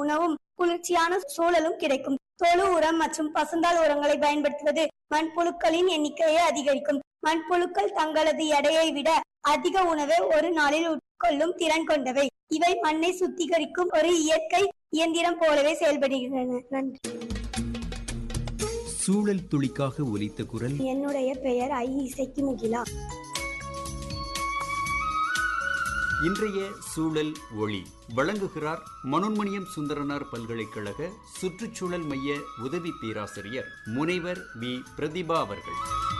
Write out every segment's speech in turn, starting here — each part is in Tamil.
உணவும் குளிர்ச்சியான சூழலும் கிடைக்கும் தொழு உரம் மற்றும் பசுந்தாள் உரங்களை பயன்படுத்துவது மண்புழுக்களின் எண்ணிக்கையை அதிகரிக்கும் மண்புழுக்கள் தங்களது எடையை விட அதிக உணவை ஒரு நாளில் உட்கொள்ளும் திறன் கொண்டவை இவை மண்ணை சுத்திகரிக்கும் ஒரு இயற்கை இயந்திரம் போலவே செயல்படுகின்றன நன்றி சூழல் துளிக்காக ஒலித்த குரல் என்னுடைய பெயர் ஐ இசைக்கு முகிலா இன்றைய சூழல் ஒளி வழங்குகிறார் மனோன்மணியம் சுந்தரனார் பல்கலைக்கழக சுற்றுச்சூழல் மைய உதவி பேராசிரியர் முனைவர் வி பிரதிபா அவர்கள்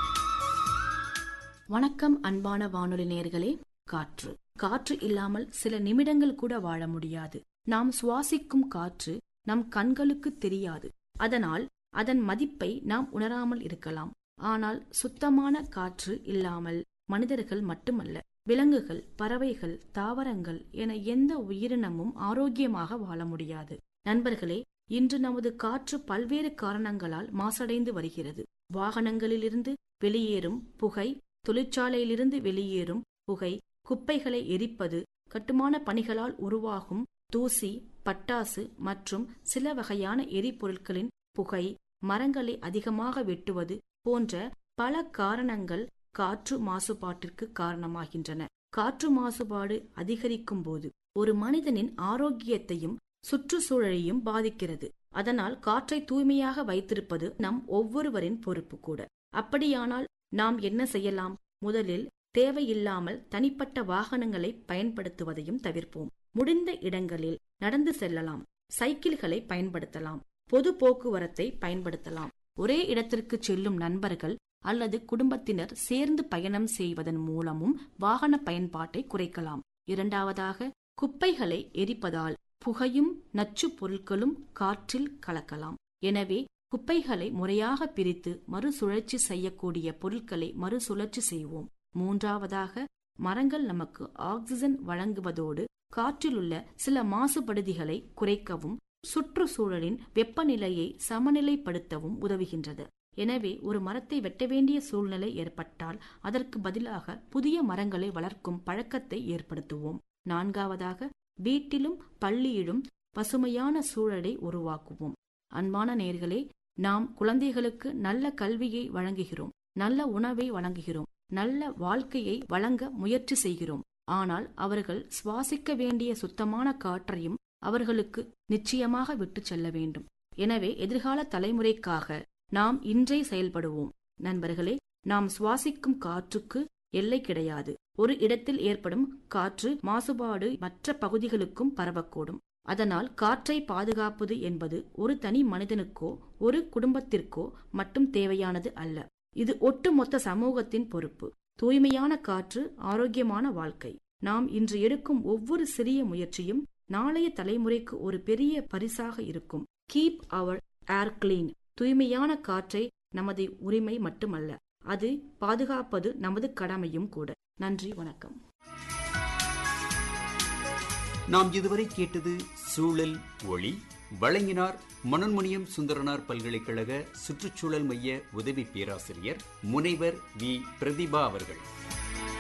வணக்கம் அன்பான வானொலி நேயர்களே காற்று காற்று இல்லாமல் சில நிமிடங்கள் கூட வாழ முடியாது நாம் சுவாசிக்கும் காற்று நம் கண்களுக்கு தெரியாது அதனால் அதன் மதிப்பை நாம் உணராமல் இருக்கலாம் ஆனால் சுத்தமான காற்று இல்லாமல் மனிதர்கள் மட்டுமல்ல விலங்குகள் பறவைகள் தாவரங்கள் என எந்த உயிரினமும் ஆரோக்கியமாக வாழ முடியாது நண்பர்களே இன்று நமது காற்று பல்வேறு காரணங்களால் மாசடைந்து வருகிறது வாகனங்களிலிருந்து வெளியேறும் புகை தொழிற்சாலையிலிருந்து வெளியேறும் புகை குப்பைகளை எரிப்பது கட்டுமான பணிகளால் உருவாகும் தூசி பட்டாசு மற்றும் சில வகையான எரிபொருட்களின் புகை மரங்களை அதிகமாக வெட்டுவது போன்ற பல காரணங்கள் காற்று மாசுபாட்டிற்கு காரணமாகின்றன காற்று மாசுபாடு அதிகரிக்கும் போது ஒரு மனிதனின் ஆரோக்கியத்தையும் சுற்றுச்சூழலையும் பாதிக்கிறது அதனால் காற்றை தூய்மையாக வைத்திருப்பது நம் ஒவ்வொருவரின் பொறுப்பு கூட அப்படியானால் நாம் என்ன செய்யலாம் முதலில் தேவையில்லாமல் தனிப்பட்ட வாகனங்களை பயன்படுத்துவதையும் தவிர்ப்போம் முடிந்த இடங்களில் நடந்து செல்லலாம் சைக்கிள்களை பயன்படுத்தலாம் பொது போக்குவரத்தை பயன்படுத்தலாம் ஒரே இடத்திற்கு செல்லும் நண்பர்கள் அல்லது குடும்பத்தினர் சேர்ந்து பயணம் செய்வதன் மூலமும் வாகன பயன்பாட்டை குறைக்கலாம் இரண்டாவதாக குப்பைகளை எரிப்பதால் புகையும் நச்சு பொருட்களும் காற்றில் கலக்கலாம் எனவே குப்பைகளை முறையாக பிரித்து மறுசுழற்சி செய்யக்கூடிய பொருட்களை மறுசுழற்சி செய்வோம் மூன்றாவதாக மரங்கள் நமக்கு ஆக்சிஜன் வழங்குவதோடு காற்றிலுள்ள சில மாசுபடுதிகளை குறைக்கவும் சுற்றுச்சூழலின் வெப்பநிலையை சமநிலைப்படுத்தவும் உதவுகின்றது எனவே ஒரு மரத்தை வெட்ட வேண்டிய சூழ்நிலை ஏற்பட்டால் அதற்கு பதிலாக புதிய மரங்களை வளர்க்கும் பழக்கத்தை ஏற்படுத்துவோம் நான்காவதாக வீட்டிலும் பள்ளியிலும் பசுமையான சூழலை உருவாக்குவோம் அன்பான நேர்களே நாம் குழந்தைகளுக்கு நல்ல கல்வியை வழங்குகிறோம் நல்ல உணவை வழங்குகிறோம் நல்ல வாழ்க்கையை வழங்க முயற்சி செய்கிறோம் ஆனால் அவர்கள் சுவாசிக்க வேண்டிய சுத்தமான காற்றையும் அவர்களுக்கு நிச்சயமாக விட்டு செல்ல வேண்டும் எனவே எதிர்கால தலைமுறைக்காக நாம் இன்றே செயல்படுவோம் நண்பர்களே நாம் சுவாசிக்கும் காற்றுக்கு எல்லை கிடையாது ஒரு இடத்தில் ஏற்படும் காற்று மாசுபாடு மற்ற பகுதிகளுக்கும் பரவக்கூடும் அதனால் காற்றை பாதுகாப்பது என்பது ஒரு தனி மனிதனுக்கோ ஒரு குடும்பத்திற்கோ மட்டும் தேவையானது அல்ல இது ஒட்டுமொத்த சமூகத்தின் பொறுப்பு தூய்மையான காற்று ஆரோக்கியமான வாழ்க்கை நாம் இன்று எடுக்கும் ஒவ்வொரு சிறிய முயற்சியும் நாளைய தலைமுறைக்கு ஒரு பெரிய பரிசாக இருக்கும் கீப் அவர் ஏர் கிளீன் தூய்மையான காற்றை நமது உரிமை மட்டுமல்ல அது பாதுகாப்பது நமது கடமையும் கூட நன்றி வணக்கம் நாம் இதுவரை கேட்டது சூழல் ஒளி வழங்கினார் மனோன்மணியம் சுந்தரனார் பல்கலைக்கழக சுற்றுச்சூழல் மைய உதவி பேராசிரியர் முனைவர் வி பிரதிபா அவர்கள்